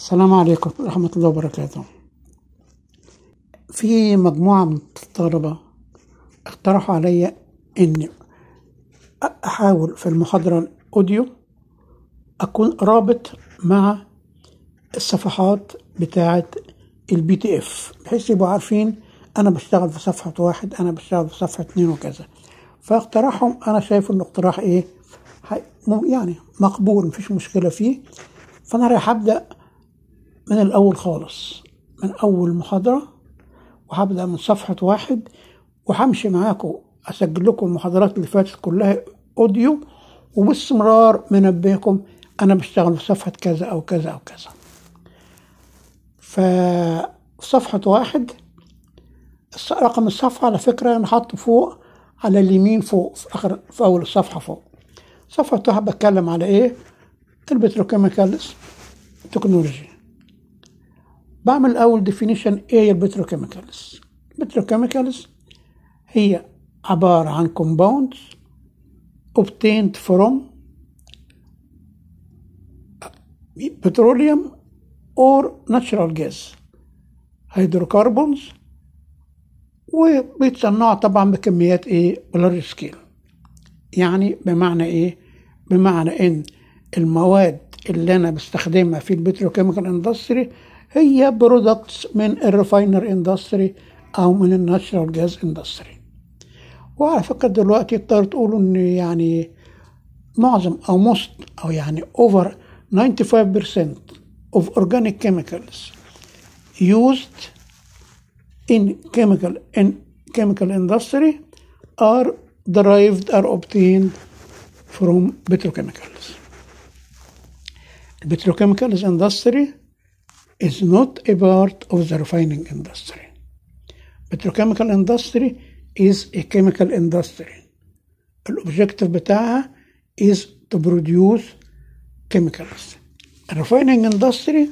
السلام عليكم ورحمة الله وبركاته في مجموعة من الطلبة اقترحوا علي إني أحاول في المحاضرة الأوديو أكون رابط مع الصفحات بتاعة البي تي اف بحيث يبقوا عارفين أنا بشتغل في صفحة واحد أنا بشتغل في صفحة اتنين وكذا فاقتراحهم أنا شايف إنه اقتراح إيه هي- مو- يعني مقبول مفيش مشكلة فيه فأنا رايح أبدأ من الأول خالص من أول محاضرة وهبدأ من صفحة واحد وهمشي معاكم أسجل لكم المحاضرات اللي فاتت كلها أوديو وباستمرار منبهكم أنا بشتغل في صفحة كذا أو كذا أو كذا فصفحة واحد الص- رقم الصفحة على فكرة أنا حاطه فوق على اليمين فوق في آخر في أول الصفحة فوق صفحة واحد بتكلم على إيه؟ البتروكيميكالز تكنولوجي بعمل الأول definition إيه هي البتروكيميكالز البتروكيميكالز هي عبارة عن compounds obtained from petroleum or natural gas hydrocarbons وبيتصنعوا طبعا بكميات ايه بلارج سكيل يعني بمعنى ايه بمعنى ان المواد اللي انا بستخدمها في البتروكيميكال اندستري هي برودكتس من الريفاينر اندستري او من الناتشرال جاز اندستري وعلى فكرة دلوقتي تقدروا تقولوا ان يعني معظم او most او يعني over 95% of organic chemicals used in chemical in chemical industry are derived are obtained from petrochemicals. The petrochemicals industry is not a part of the refining industry. Petrochemical industry is a chemical industry. الأوبجيكتيف بتاعها is to produce chemicals. Refining industry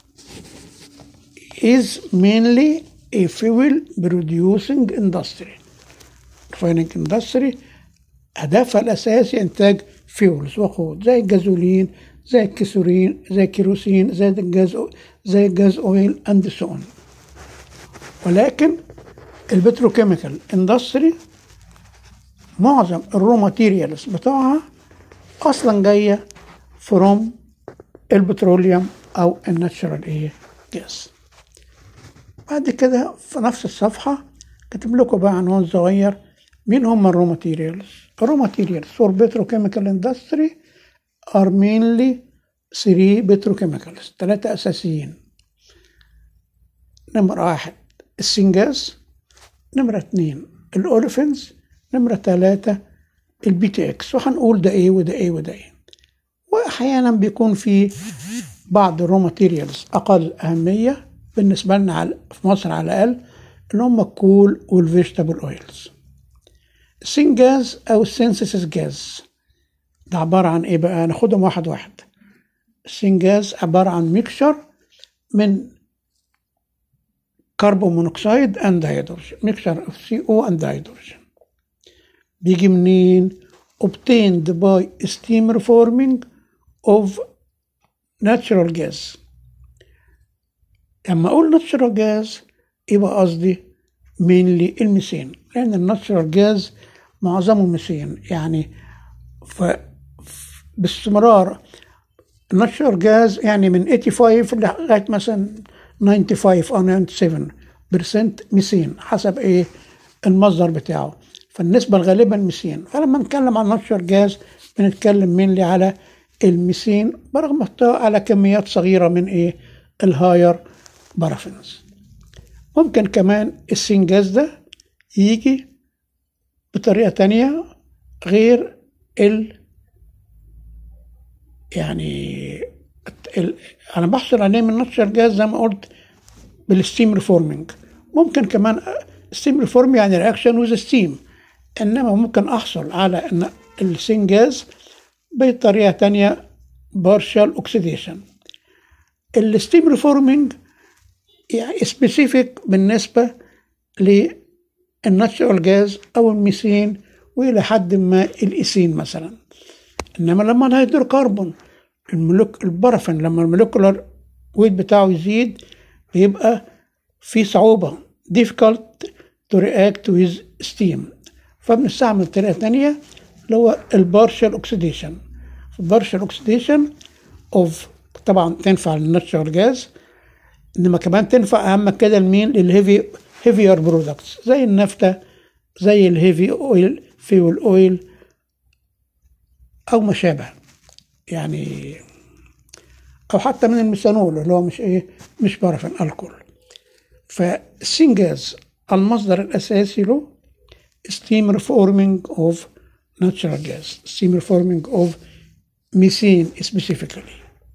is mainly a fuel producing industry. Refining industry هدفها الأساسي إنتاج فيولز وقود زي الجازولين زي الكسورين زي الكيروسين زي الجاز زي الجاز أويل أند سون ولكن البتروكيميكال اندستري معظم الرو ماتيريالز بتوعها اصلا جايه فروم البتروليوم او الناتشرال ايه جاز بعد كده في نفس الصفحه كاتب لكم بقى عنوان صغير مين هم الرو ماتيريالز الرو ماتيريالز فور بتروكيميكال اندستري ار مينلي 3 بتروكيميكالز ثلاثه اساسيين نمرة واحد السنجاز نمرة اتنين الأوليفنز نمرة تلاتة البي تي اكس وهنقول ده ايه وده ايه وده ايه واحيانا بيكون في بعض الرو ماتيريالز اقل اهميه بالنسبه لنا على في مصر على الاقل اللي هم الكول والفيجيتابل اويلز السنجاز او السينثيسيس جاز ده عباره عن ايه بقى ناخدهم واحد واحد السنجاز عباره عن ميكشر من كربون مونوكسيد اند هيدروجين ميكشر اوف سي او اند هيدروجين بيجي منين obtained by steam reforming of natural gas لما اقول natural gas يبقى قصدي mainly الميثين لان الناتشرال جاز معظمه ميثين يعني ف ف- باستمرار الناتشرال جاز يعني من 85 لغايه مثلا 95 او 97% ميثين حسب ايه المصدر بتاعه فالنسبة الغالبة الميثين فلما نتكلم عن ناتشرال جاز بنتكلم منلي على الميثين برغم احتوائه على كميات صغيرة من ايه الهاير بارافينز ممكن كمان السنجاز ده يجي بطريقة تانية غير ال يعني ال... انا بحصل عليه من ناتشرال جاز زي ما قلت بالستيم ريفورمينج ممكن كمان ستيم ريفورم يعني رياكشن ويز ستيم انما ممكن احصل على ان السين جاز بطريقه تانية بارشال اوكسيديشن الستيم ريفورمينج يعني سبيسيفيك بالنسبه للناتشرال جاز او الميثين والى حد ما الايثين مثلا انما لما الهيدروكربون الملوك البرافين لما المولكولار الويت بتاعه يزيد بيبقى في صعوبة difficult to react with steam فبنستعمل طريقة تانية اللي هو البارشال اوكسيديشن البارشال اوكسيديشن اوف طبعا تنفع للناتشورال جاز انما كمان تنفع اهم كده لمين للهيفي هيفير برودكتس زي النفطة زي الهيفي اويل فيول اويل او ما شابه يعني او حتى من الميثانول اللي هو مش ايه مش بارافين الكحول فالسينجاز المصدر الاساسي له steam reforming of natural gas steam reforming of methane specifically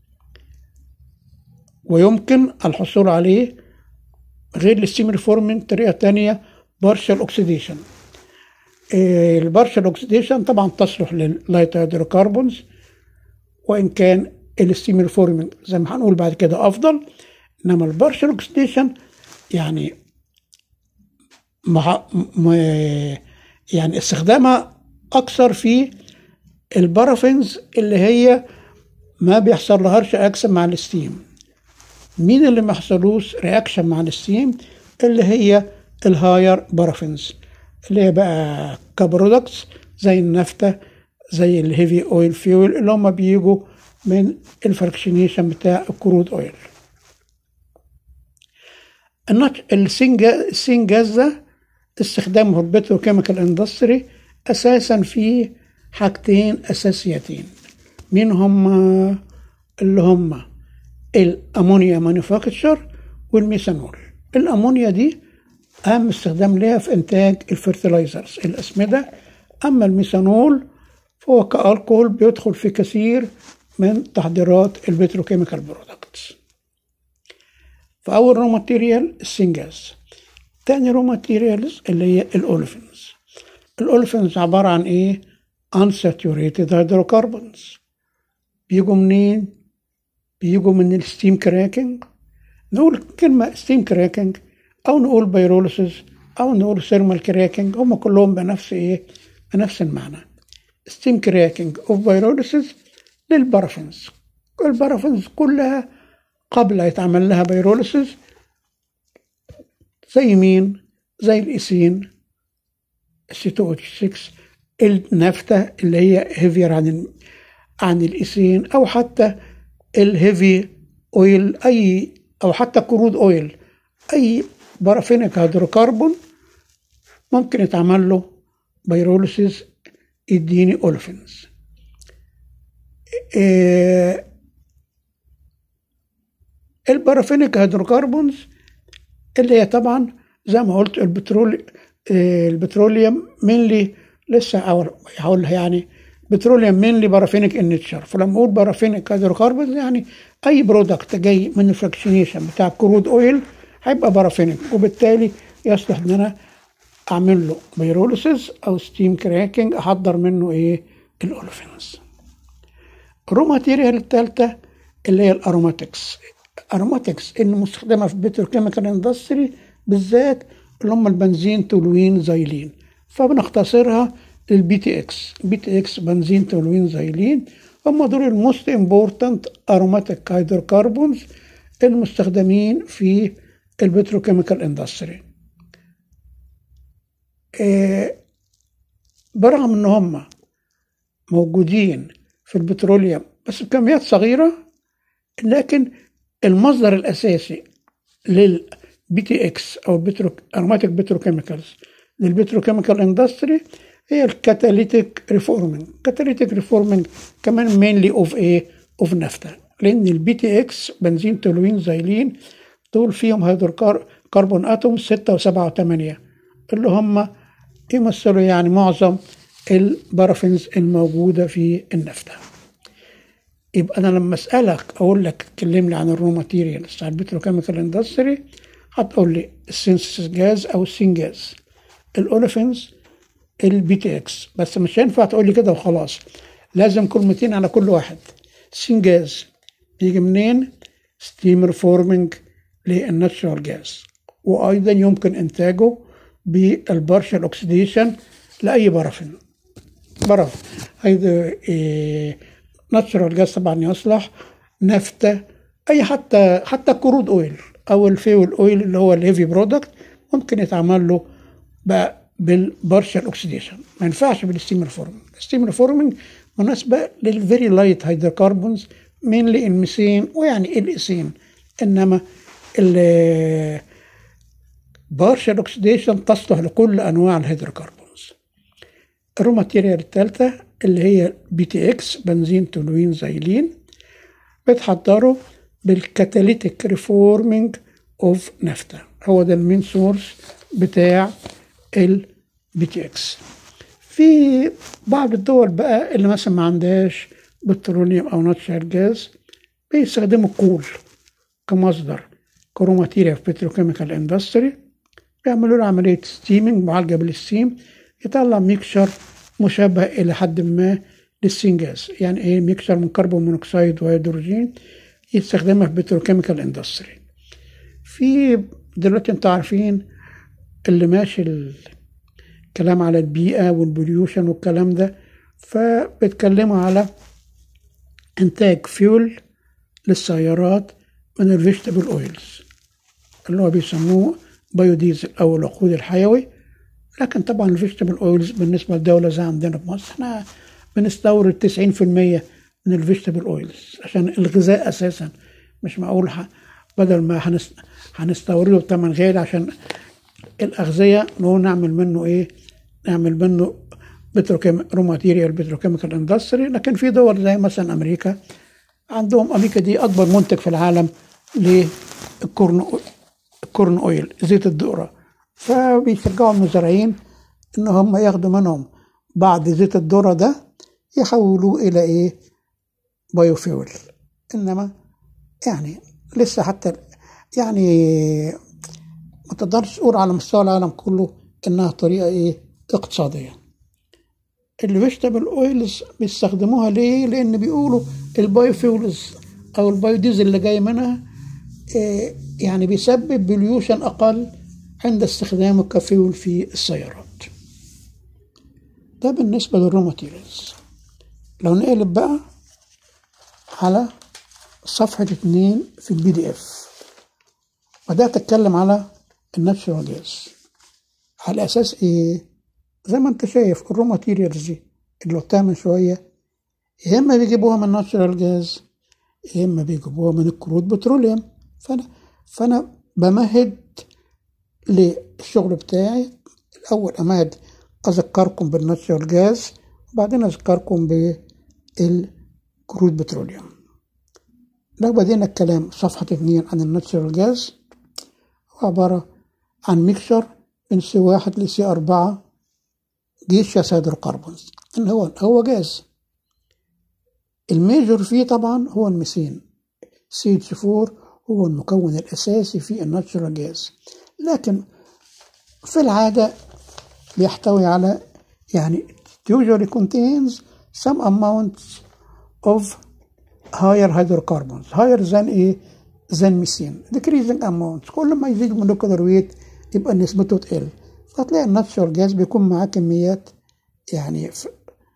ويمكن الحصول عليه غير الستيم ريفورمينج طريقة تانية بارشال اوكسيديشن البارشال اوكسيديشن طبعا تصلح لللايت هيدروكربونز وان كان الستيم ريفورمينج زي ما هنقول بعد كده افضل انما البارشال اوكسيديشن يعني مع م- يعني استخدامها اكثر في البارافينز اللي هي ما بيحصل لهاش رياكشن مع الستيم مين اللي ما حصلوش رياكشن مع الستيم اللي هي الهاير بارافينز اللي هي بقى كبرودكتس زي النفطة زي الهيفي اويل فيول اللي هم بيجوا من الفركشنيشن بتاع الكرود اويل النت- السنجا- السنجاز ده استخدامه في البتروكيميكال اندستري اساسا في حاجتين اساسيتين مين هم اللي هم الامونيا مانيفاكتشر والميثانول الامونيا دي اهم استخدام ليها في انتاج الفرتلايزرز الاسمده اما الميثانول فهو كالكول بيدخل في كثير من تحضيرات البتروكيميكال برودكتس فاول رو ماتيريال السنجاز تاني رو ماتيريالز اللي هي الاوليفينز الاوليفينز عباره عن ايه unsaturated hydrocarbons بيجوا منين بيجوا من الستيم كراكنج نقول كلمة ستيم كراكنج أو نقول بيروليسيس أو نقول ثيرمال كراكنج هم كلهم بنفس إيه بنفس المعنى ستيم كراكنج أوف بيروليسيس للبارافينز البارافينز كلها قبل يتعمل لها بيروليسيس زي مين زي الإيسين سي 2 6 النفتة اللي هي هيفير عن ال- عن الإيسين أو حتى الهيفي اويل اي او حتى كرود اويل اي بارافينيك هيدروكربون ممكن يتعمل له بيروليسيس يديني اولفينز إيه البارافينيك هيدروكربونز اللي هي طبعا زي ما قلت البترول إيه البتروليوم مينلي لسه أول- هقولها يعني بتروليوم مينلي بارافينيك ان نيتشر فلما اقول بارافينيك هيدروكربونز يعني اي برودكت جاي من الفراكشنيشن بتاع كرود اويل هيبقى بارافينيك وبالتالي يصلح ان انا اعمل له بيروليسيس او ستيم كراكنج احضر منه ايه الاولفينز الرو ماتيريال الثالثه اللي هي الاروماتكس اروماتكس اللي مستخدمه في البتروكيميكال اندستري بالذات اللي هم البنزين تولوين زايلين فبنختصرها للبي تي اكس بي تي اكس بنزين تولوين زايلين هم دول الموست امبورتنت اروماتيك هيدروكربونز المستخدمين في البتروكيميكال اندستري برغم ان هم موجودين في البتروليوم بس بكميات صغيره لكن المصدر الاساسي للبي تي اكس او البترو اروماتيك بتروكيميكالز للبتروكيميكال اندستري هي الكاتاليتيك ريفورمينج كاتاليتيك ريفورمينج كمان مينلي اوف ايه اوف نافتا لان البي تي اكس بنزين تولوين زايلين دول فيهم هيدروكربون اتوم 6 و7 و8 اللي هم يمثلوا يعني معظم البارافينز الموجودة في النفطة يبقى أنا لما أسألك أقول لك كلمني عن الرو ماتيريالز بتاع البتروكيميكال اندستري هتقول لي السينسيس جاز أو السين جاز الأوليفينز البي تي اكس بس مش هينفع تقول لي كده وخلاص لازم كلمتين على كل واحد سين جاز بيجي منين ستيم ريفورمينج للناتشورال جاز وايضا يمكن انتاجه بالبارشال اوكسيديشن لاي بارافين برف هيدا إيه ناتشورال جاز طبعا يصلح نفطة اي حتى حتى الكرود اويل او الفيول اويل اللي هو الهيفي برودكت ممكن يتعمل له بقى بالبارشال اوكسيديشن ما ينفعش بالستيم ريفورمينج الستيم ريفورمينج مناسبه للفيري لايت هيدروكربونز مينلي الميثين ويعني الايثين انما البارشال اوكسيديشن تصلح لكل انواع الهيدروكربونز الرو ماتيريال الثالثه اللي هي بي تي اكس بنزين تولوين زيلين بتحضره بالكاتاليتيك ريفورمينج اوف نفتا هو ده المين سورس بتاع البي تي اكس في بعض الدول بقى اللي مثلا ما عندهاش بتروليوم او ناتشرال جاز بيستخدموا الكول كمصدر كرو ماتيريال في بتروكيميكال اندستري بيعملوا له عملية ستيمنج معالجة بالستيم يطلع ميكشر مشابه إلى حد ما للسينجاز يعني إيه ميكشر من كربون مونوكسيد وهيدروجين يستخدمها في بتروكيميكال اندستري في دلوقتي انتوا عارفين اللي ماشي الكلام على البيئة والبوليوشن والكلام ده فبيتكلموا على إنتاج فيول للسيارات من الفيجيتابل أويلز اللي هو بيسموه بايوديزل أو الوقود الحيوي لكن طبعا الفيجيتابل أويلز بالنسبة لدولة زي عندنا في مصر احنا بنستورد 90% من الفيجيتابل أويلز عشان الغذاء أساسا مش معقول بدل ما هنست... هنستورده بثمن غالي عشان الأغذية نقول نعمل منه إيه؟ نعمل منه بتروكيم رو ماتيريال بتروكيميكال اندستري لكن في دول زي مثلا أمريكا عندهم أمريكا دي أكبر منتج في العالم للكورن الكورن أويل زيت الذرة فبيشجعوا المزارعين إن هم ياخدوا منهم بعض زيت الذرة ده يحولوه إلى إيه؟ بايوفيول إنما يعني لسه حتى يعني ما تقدرش تقول على مستوى العالم كله انها طريقه ايه اقتصاديه الفيجيتابل اويلز بيستخدموها ليه لان بيقولوا البايوفيولز او البايوديزل اللي جاي منها إيه يعني بيسبب بليوشن اقل عند استخدامه كفيول في السيارات ده بالنسبه للرو ماتيريالز لو نقلب بقى على صفحة اتنين في البي دي اف بدأت أتكلم على الناتشورال جاز على أساس إيه؟ زي ما أنت شايف الرو ماتيريالز دي اللي قلتها من شوية يا إما بيجيبوها من ناتشورال جاز يا إما بيجيبوها من الكرود بتروليوم فأنا فأنا بمهد للشغل بتاعي الأول أمهد أذكركم بالناتشورال جاز وبعدين أذكركم بالكرود بتروليوم لو بدينا الكلام صفحة اتنين عن الناتشورال جاز هو عبارة عن ميكشر من سي واحد لسي أربعة جيش هيدروكربونز إن هو هو جاز الميجور فيه طبعا هو الميثين سي اتش فور هو المكون الأساسي في الناتشورال جاز لكن في العادة بيحتوي على يعني usually contains some amounts of higher hydrocarbons higher than ايه than methane decreasing amount كل ما يزيد molecular weight يبقى نسبته تقل فتلاقي الناتشورال جاز بيكون معاه كميات يعني في,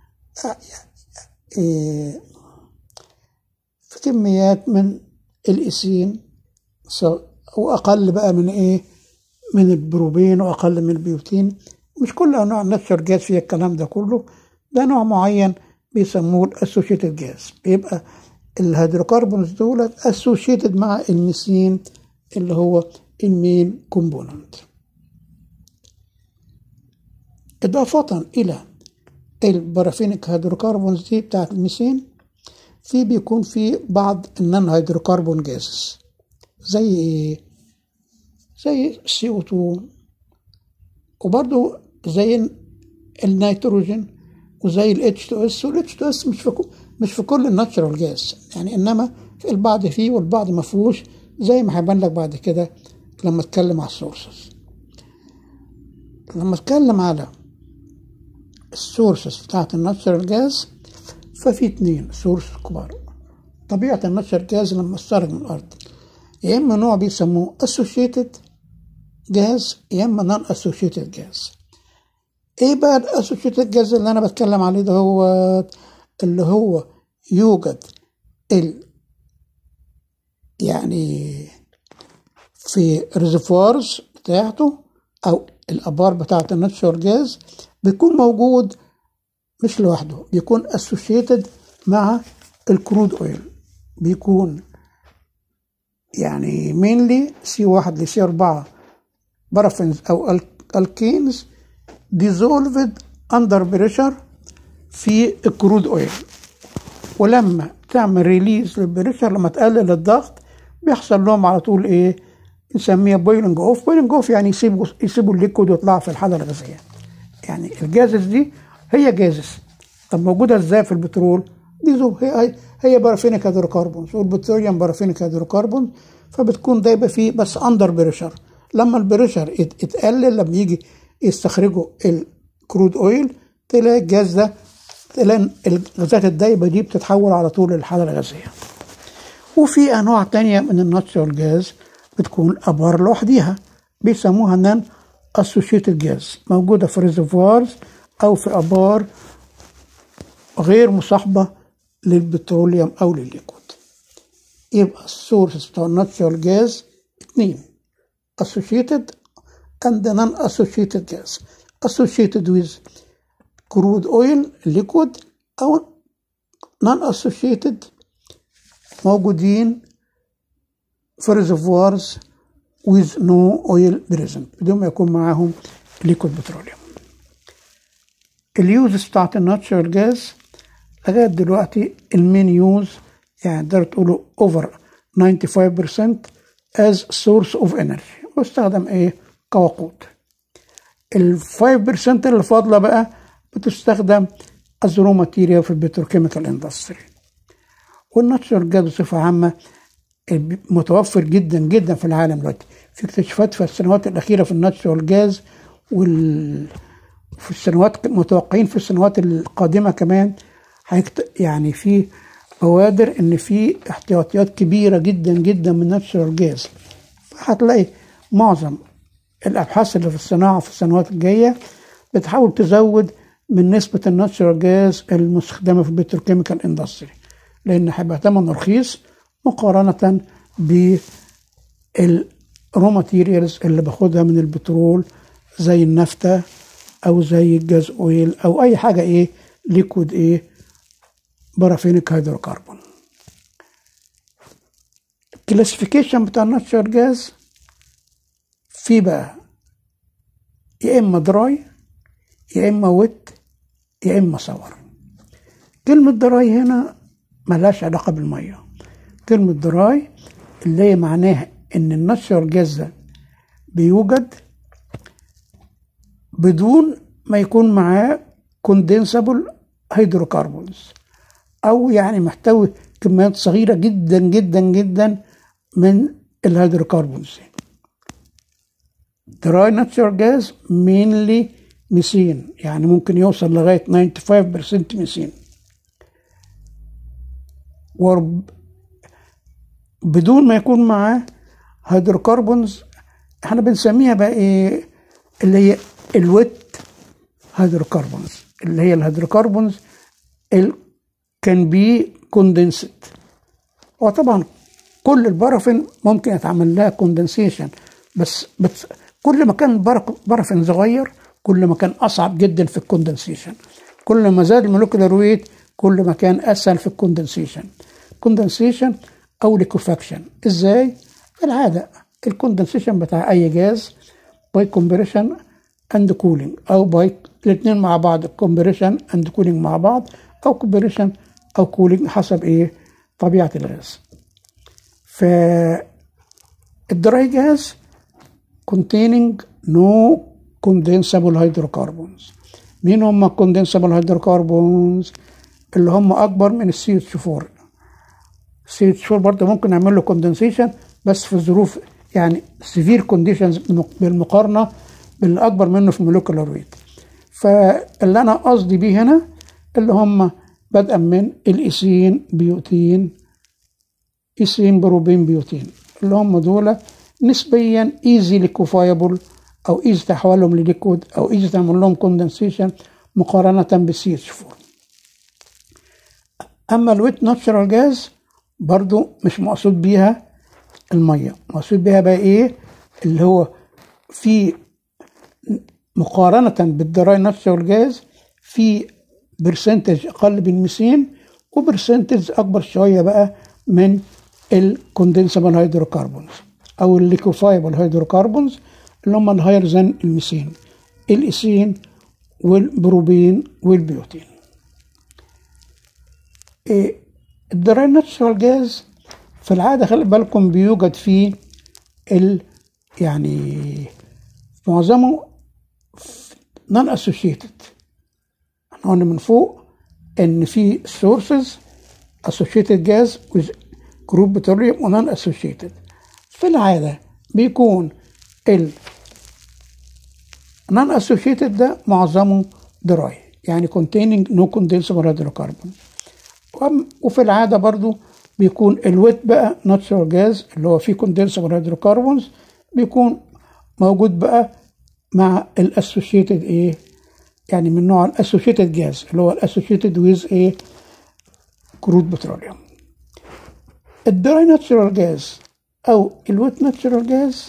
إيه في كميات من الإيثين وأقل بقى من إيه من البروبين وأقل من البيوتين مش كل أنواع الناتشورال جاز فيها الكلام ده كله ده نوع معين بيسموه الاسوشيتد جاز بيبقى الهيدروكربونز دولت اسوشيتد مع الميثين اللي هو المين كومبوننت إضافة إلى البارافينيك هيدروكربونز دي بتاعت الميثين في بيكون في بعض النون هيدروكربون جازز زي ايه زي السي او 2 وبرضو زي النيتروجين وزي الاتش 2 اس والاتش 2 اس مش في مش في كل الناتشرال جاز يعني انما في البعض فيه والبعض ما فيهوش زي ما هيبان لك بعد كده لما اتكلم على السورسز لما اتكلم على السورسز بتاعت الناتشرال جاز ففي اتنين سورس كبار طبيعة الناتشرال جاز لما استخرج من الأرض يا إما نوع بيسموه associated جاز يا إما non associated جاز إيه بقى الاسوشيتد جاز اللي أنا بتكلم عليه ده هو اللي هو يوجد ال يعني في ريزرفوارز بتاعته او الابار بتاعت الناتشورال جاز بيكون موجود مش لوحده بيكون اسوشيتد مع الكرود اويل بيكون يعني مينلي سي واحد لسي أربعة بارافينز أو الكينز ديزولفد أندر بريشر في الكرود أويل ولما تعمل ريليز للبريشر لما تقلل الضغط بيحصل لهم على طول إيه نسميها بويلنج أوف بويلنج أوف يعني يسيبوا يسيبوا الليكويد ويطلعوا في الحالة الغازية يعني الجازز دي هي جازز طب موجودة ازاي في البترول؟ دي زو هي هي بارافينيك هيدروكربونز والبتروليوم بارافينيك هيدروكربون فبتكون دايبه فيه بس اندر بريشر لما البريشر يتقلل لما يجي يستخرجوا الكرود اويل تلاقي الجاز ده تلاقي الغازات الدايبه دي بتتحول على طول للحاله الغازيه وفي انواع تانية من الناتشورال جاز بتكون ابار لوحديها بيسموها نان اسوشيتد جاز موجوده في ريزرفوارز او في ابار غير مصاحبه للبتروليوم او للليكويد يبقى السورس بتاع الناتشورال جاز اتنين associated and non associated gas associated with crude oil liquid او non associated موجودين في reservoirs with no oil present بدون ما يكون معاهم liquid petroleum اليوز بتاعت الناتشورال جاز لغاية دلوقتي المين يوز يعني تقدر تقولوا over 95% as source of energy واستخدم ايه كوقود ال 5% اللي فاضلة بقى بتستخدم as raw material في البتروكيميكال اندستري والناتشورال جاز بصفة عامة متوفر جدا جدا في العالم دلوقتي في اكتشافات في السنوات الأخيرة في الناتشورال جاز وال في السنوات متوقعين في السنوات القادمة كمان هيكت... يعني في بوادر ان في احتياطيات كبيره جدا جدا من ناتشورال جاز هتلاقي معظم الابحاث اللي في الصناعه في السنوات الجايه بتحاول تزود من نسبه الناتشورال جاز المستخدمه في البتروكيميكال اندستري لان هيبقى ثمنه رخيص مقارنه ب الرو ماتيريالز اللي باخدها من البترول زي النفطه او زي الجاز اويل او اي حاجه ايه ليكويد ايه بارافينيك هيدروكربون الكلاسيفيكيشن بتاع الناتشورال جاز في بقى يا اما دراي يا اما ويت يا اما صور كلمة دراي هنا ملهاش علاقة بالمية كلمة دراي اللي هي معناها ان الناتشورال جاز ده بيوجد بدون ما يكون معاه كوندنسبل هيدروكربونز او يعني محتوي كميات صغيره جدا جدا جدا من الهيدروكربونز دراي ناتشورال جاز مينلي ميثين يعني ممكن يوصل لغايه 95% ميثين بدون ما يكون معاه هيدروكربونز احنا بنسميها بقى ايه اللي هي الويت هيدروكربونز اللي هي الهيدروكربونز كان بي كوندنسد وطبعا كل البارافين ممكن يتعمل لها كوندنسيشن بس, بس كل ما كان البارافين صغير كل ما كان اصعب جدا في الكوندنسيشن كل ما زاد المولكيولار ويت كل ما كان اسهل في الكوندنسيشن كوندنسيشن او ليكوفاكشن ازاي العاده الكوندنسيشن بتاع اي جاز باي كومبريشن اند كولينج او باي الاثنين مع بعض كومبريشن اند كولينج مع بعض او كومبريشن او كولينج حسب ايه طبيعه الغاز ف الدراي جاز containing no condensable hydrocarbons مين هم condensable hydrocarbons اللي هم اكبر من السي اتش 4 السي اتش 4 برضه ممكن نعمل له كوندنسيشن بس في ظروف يعني سيفير كونديشنز بالمقارنه باللي اكبر منه في مولكيولار ويت فاللي انا قصدي بيه هنا اللي هم بدءا من الإيسين بيوتين إيسين بروبين بيوتين اللي هم دول نسبيا ايزي ليكوفايبل او ايزي تحويلهم لليكويد او ايزي تعمل لهم كوندنسيشن مقارنة بالسي اتش 4 اما الويت ناتشرال جاز برضو مش مقصود بيها الميه مقصود بها بقى ايه اللي هو في مقارنة بالدراي ناتشورال جاز في برسنتج أقل من 200 وبرسنتج أكبر شوية بقى من الكوندنسبل هيدروكربونز أو الليكوفايبل هيدروكربونز اللي هم الهاير ذان الميثين الإيثين والبروبين والبيوتين إيه الدراي ناتشورال جاز في العادة خلي بالكم بيوجد فيه ال يعني معظمه نون اسوشيتد احنا قلنا من فوق ان في سورسز اسوشيتد جاز with جروب بتروليوم ونون اسوشيتد في العادة بيكون ال نون اسوشيتد ده معظمه دراي يعني containing no condensable hydrocarbon وفي العادة برضو بيكون الويت بقى ناتشورال جاز اللي هو فيه كوندنسبل هيدروكربونز بيكون موجود بقى مع الاسوشيتد ايه يعني من نوع الاسوشيتد جاز اللي هو الاسوشيتد ويز ايه كرود بتروليوم الدراي ناتشورال جاز او الويت ناتشورال جاز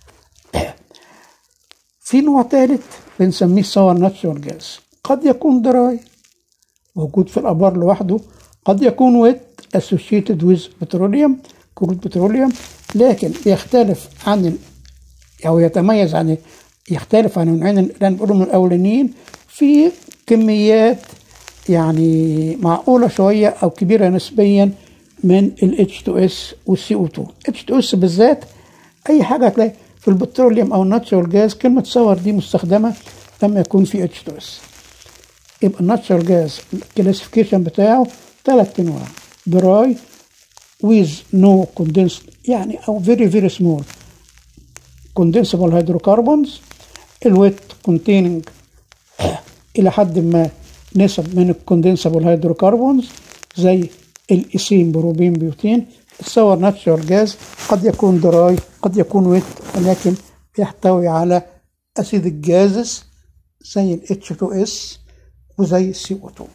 في نوع ثالث بنسميه ساور ناتشورال جاز قد يكون دراي موجود في الابار لوحده قد يكون ويت associated with petroleum كرود بتروليوم لكن يختلف عن ال... أو يتميز عن يختلف عن النوعين اللي أنا بقولهم الأولانيين في كميات يعني معقولة شوية أو كبيرة نسبيا من ال H2S وال CO2 H2S بالذات أي حاجة هتلاقي في البتروليوم أو الناتشورال جاز كلمة سور دي مستخدمة لما يكون في H2S يبقى الناتشورال جاز الكلاسيفيكيشن بتاعه ثلاث انواع دراي with no condensed يعني او very very small condensable hydrocarbons الويت containing الى حد ما نسب من الكوندنسبل هيدروكربونز زي الايثين بروبين بيوتين السور ناتشورال جاز قد يكون دراي قد يكون ويت ولكن يحتوي على اسيد الجازس زي ال H2S وزي ال CO2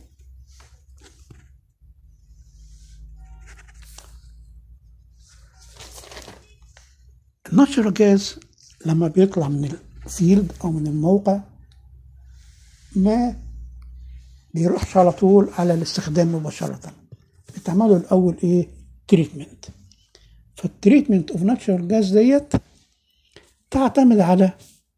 الناتشورال جاز لما بيطلع من الفيلد او من الموقع ما بيروحش على طول على الاستخدام مباشرة بتعمله الأول إيه تريتمنت فالتريتمنت اوف ناتشورال جاز ديت تعتمد على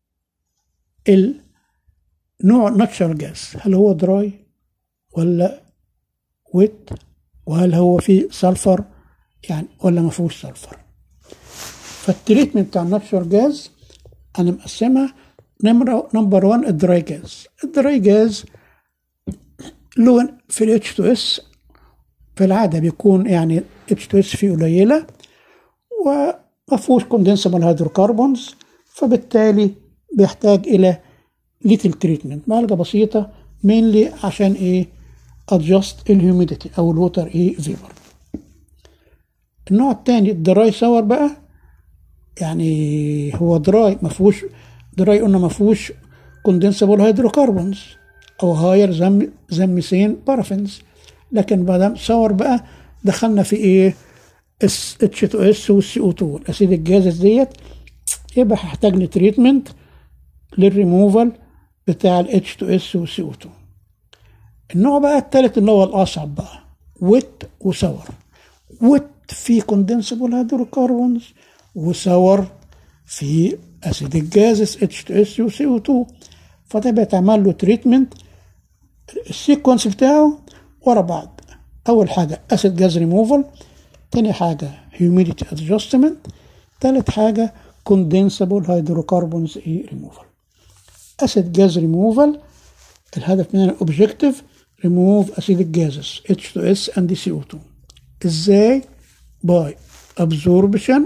النوع ناتشورال جاز هل هو دراي ولا ويت وهل هو فيه سلفر يعني ولا ما فيهوش سلفر فالتريتمنت بتاع الناتشورال جاز انا مقسمها نمرة نمبر 1 الدراي جاز الدراي جاز لون في ال H2S في العادة بيكون يعني H2S فيه قليلة وما فيهوش كوندنسبل هيدروكربونز فبالتالي بيحتاج إلى ليتل تريتمنت معالجة بسيطة مينلي عشان إيه adjust الهيوميديتي أو الوتر إيه فيبر النوع التاني الدراي ساور بقى يعني هو دراي ما فيهوش دراي قلنا ما فيهوش كوندنسبل هيدروكربونز او هاير زم زميثين بارافينز لكن بعد صور بقى دخلنا في ايه اس اتش 2 اس والسي او 2 الاسيد الجازس ديت يبقى هحتاج تريتمنت للريموفال بتاع ال اتش 2 اس والسي او 2 النوع بقى التالت اللي هو الاصعب بقى ويت وسور ويت في كوندنسبل هيدروكربونز وسور في اسيد الجازس اتش 2 اس وسي او 2 فده بيتعمل له تريتمنت السيكونس بتاعه ورا بعض اول حاجه اسيد جاز ريموفال تاني حاجه هيوميديتي ادجستمنت تالت حاجه كوندنسبل هيدروكربونز اي ريموفال اسيد جاز ريموفال الهدف من الاوبجيكتيف ريموف اسيد الجازس H2S and CO2 ازاي by absorption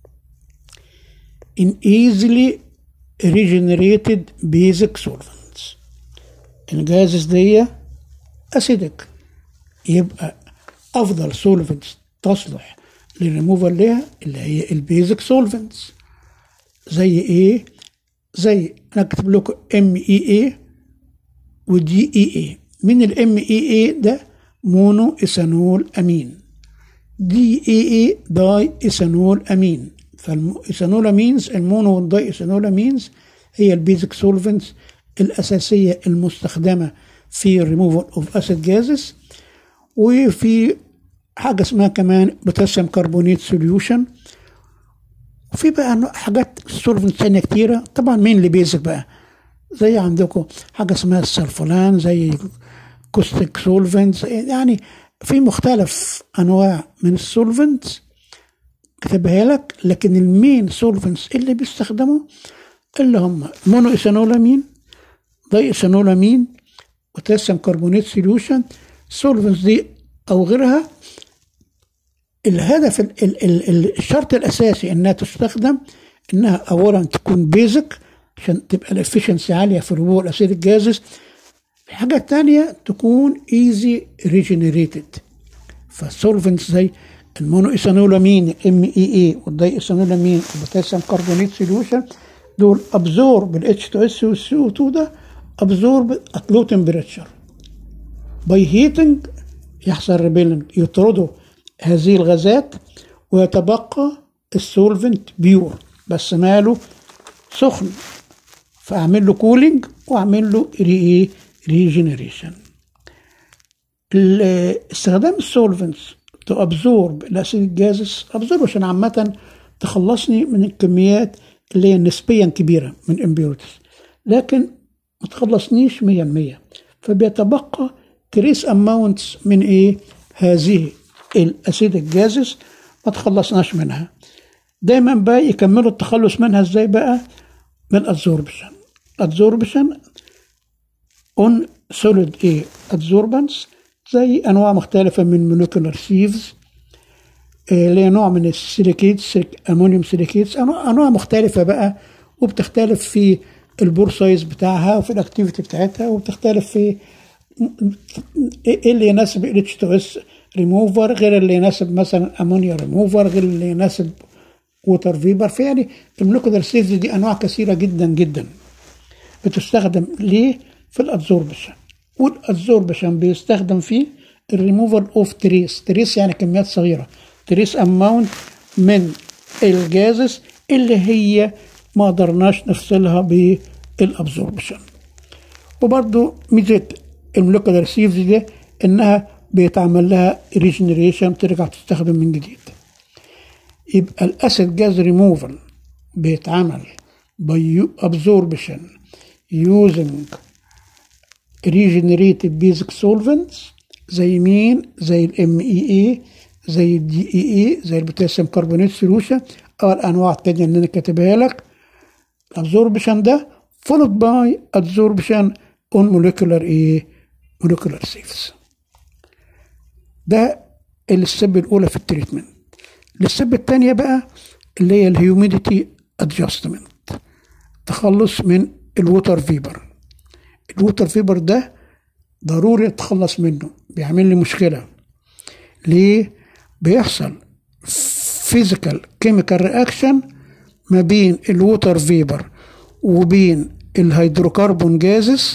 in easily regenerated basic solvents الجازس دي اسيدك يبقى افضل سولفنتس تصلح للريموفال ليها اللي هي البيزك سولفنتس زي ايه زي انا كاتب لكم ام اي اي ودي اي اي من الام اي اي ده مونو ايثانول امين دي اي اي داي ايثانول امين فالايثانول امينز المونو والداي ايثانول امينز هي البيزك سولفنتس الاساسيه المستخدمه في الريموفال اوف اسيد جازز وفي حاجه اسمها كمان بوتاسيوم كربونيت سوليوشن وفي بقى حاجات سولفنت ثانيه كتيره طبعا مين اللي بيزك بقى زي عندكم حاجه اسمها السلفولان زي كوستيك سولفنتس يعني في مختلف انواع من السولفنتس كتبها لك لكن المين سولفنتس اللي بيستخدموا اللي هم مونو ايثانولامين داي ايثانولامين بوتاسيوم كربونات سوليوشن سولفنتس دي او غيرها الهدف ال ال ال الشرط الاساسي انها تستخدم انها اولا تكون بيزك عشان تبقى الافشنسي عاليه في ربوع الاسيد الجازز الحاجه الثانيه تكون ايزي ريجنريتد فالسولفنتس زي المونو ايثانولامين ام اي اي والداي ايثانولامين والبوتاسيوم كربونيت سوليوشن دول ابزورب الاتش 2 اس والسي او 2 ده ابزورب ات لو تمبريتشر باي هيتنج يحصل ريبيلنج يطردوا هذه الغازات ويتبقى السولفنت بيور بس ماله سخن فاعمل له كولينج واعمل له ري ريجنريشن استخدام السولفنتس تو ابزورب الاسيد الجازس ابزورب عشان عامه تخلصني من الكميات اللي هي نسبيا كبيره من امبيورتيز لكن ما تخلصنيش 100% فبيتبقى تريس اماونتس من ايه هذه الاسيد الجازس ما تخلصناش منها دايما بقى يكملوا التخلص منها ازاي بقى بالادزوربشن adsorption on solid A adsorbents زي أنواع مختلفة من molecular sieves اللي هي نوع من السيليكيتس امونيوم سيليكيتس انواع مختلفه بقى وبتختلف في البور سايز بتاعها وفي الاكتيفيتي بتاعتها وبتختلف في ايه اللي يناسب الاتش 2 اس ريموفر غير اللي يناسب مثلا امونيا ريموفر غير اللي يناسب ووتر فيبر فيعني المولكيولر سيفز دي انواع كثيره جدا جدا بتستخدم ليه في الادزوربشن والادزوربشن بيستخدم فيه الريموفال اوف تريس تريس يعني كميات صغيره تريس اماونت من الجازس اللي هي ما قدرناش نفصلها بالابزوربشن وبرضو ميزه المولكيولر سيفز دي انها بيتعمل لها ريجنريشن ترجع تستخدم من جديد يبقى الاسيد جاز ريموفال بيتعمل by absorption using regenerated basic solvents زي مين زي الام اي اي زي الدي اي اي زي البوتاسيوم كربونات سولوشن او الانواع التانية اللي انا كاتبها لك الابزوربشن ده followed by adsorption on molecular ايه molecular safes ده الستيب الاولى في التريتمنت الستيب الثانيه بقى اللي هي الهيوميديتي ادجستمنت تخلص من الووتر فيبر الووتر فيبر ده ضروري اتخلص منه بيعمل لي مشكله ليه بيحصل فيزيكال كيميكال رياكشن ما بين الووتر فيبر وبين الهيدروكربون جازز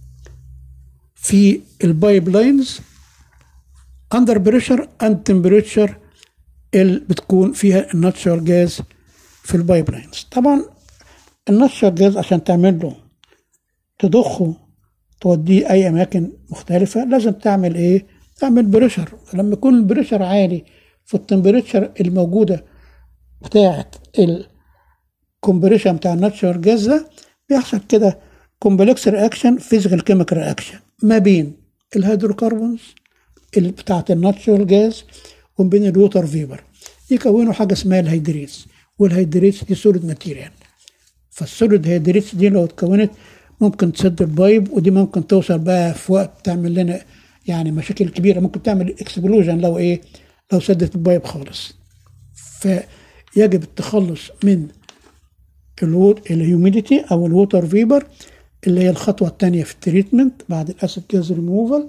في البايب لاينز اندر بريشر اند تمبريتشر اللي بتكون فيها الناتشورال جاز في البايب لاينز طبعا الناتشورال جاز عشان تعمل له تضخه توديه اي اماكن مختلفه لازم تعمل ايه تعمل بريشر لما يكون البريشر عالي في التمبريتشر الموجوده بتاعه الكومبريشن بتاع الناتشورال جاز ده بيحصل كده كومبلكس رياكشن فيزيكال كيميكال رياكشن ما بين الهيدروكربونز اللي بتاعت الناتشورال جاز وما بين الووتر فيبر يكونوا حاجه اسمها الهيدريتس والهيدريتس دي سوليد ماتيريال فالسوليد هيدريتس دي لو اتكونت ممكن تسد البايب ودي ممكن توصل بقى في وقت تعمل لنا يعني مشاكل كبيره ممكن تعمل اكسبلوجن لو ايه لو سدت البايب خالص فيجب التخلص من الوود الهيوميديتي او الووتر فيبر اللي هي الخطوه الثانيه في التريتمنت بعد الاسيد جاز ريموفال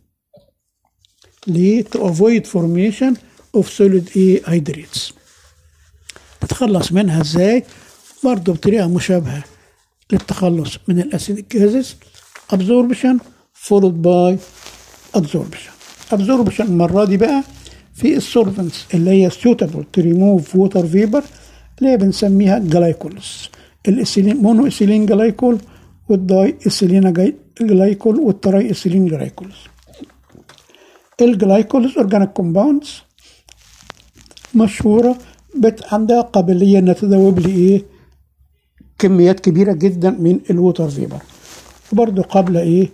ليه to avoid formation of solid A hydrates بتخلص منها ازاي برضه بطريقة مشابهة للتخلص من الأسيد الجازز absorption followed by absorption absorption المرة دي بقى في السولفنتس اللي هي suitable to remove water vapor اللي هي بنسميها جلايكولز الاسيلين مونو اسيلين جلايكول والداي اسيلين جلايكول والتراي اسيلين جلايكولز الجلايكولز اورجانيك كومباوندز مشهورة بت عندها قابلية انها تذوب لإيه كميات كبيرة جدا من الووتر فيبر وبرضه قبل إيه